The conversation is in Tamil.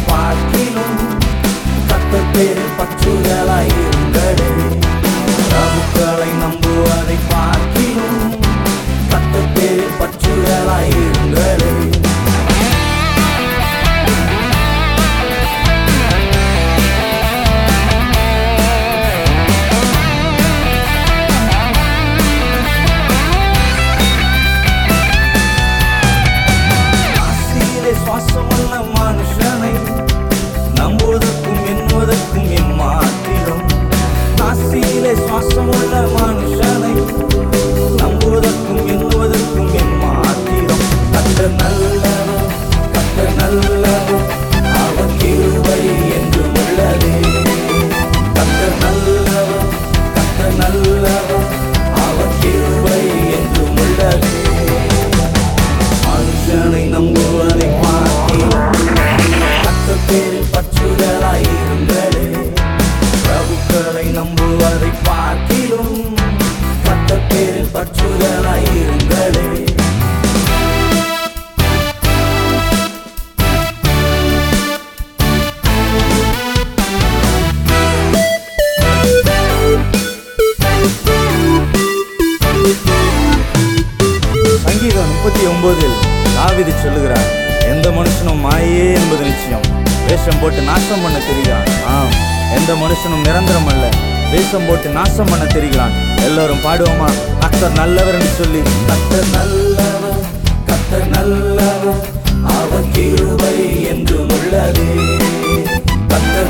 பார்க்கிலும் கத்தர் பேரில் பற்றுதலாயிருங்களே பிரபுக்களை நம்புவதை பார்க்கிலும் கத்தர் பேரில் பற்றுதலாயிருங்களே ஆசியிலே சுவாசமுள்ள மனுஷனை நம்புவதற்கும் எண்ணுவதற்கும் எம்மாத்திரம் நாசியிலே சுவாசமுள்ள மனுஷனை நம்புவதற்கும் எண்ணுவதற்கும் எம்மாத்திரம் கத்த நல்லவர் கத்த நல்லவர் அவர் கிருபை என்று உள்ளதே கத்த நல்லவர் கத்த நல்லவர் அவர் கிருபை என்று உள்ளதே மனுஷனை நம்புவதை பார்க்கிறோம் கத்த பேரில் பற்றுதலாயிருங்களே பிரபுக்களை நம்புவதை பார்க்கிறோம் கத்த பேரில் பற்றுதலாயிருங்களே சங்கீதம் முப்பத்தி ஒன்பதில் தாவிதி சொல்லுகிறார் எந்த மனுஷனும் மாயே என்பது நிச்சயம் வேஷம் போட்டு நாசம் பண்ண தெரிகிறான் ஆம் எந்த மனுஷனும் நிரந்தரம் அல்ல வேஷம் போட்டு நாசம் பண்ண தெரிகிறான் எல்லோரும் பாடுவோமா கத்தர் நல்லவர் என்று சொல்லி கத்தர் நல்லவர் கத்தர் நல்லவர் அவர் கிருபை என்று உள்ளதே கத்தர்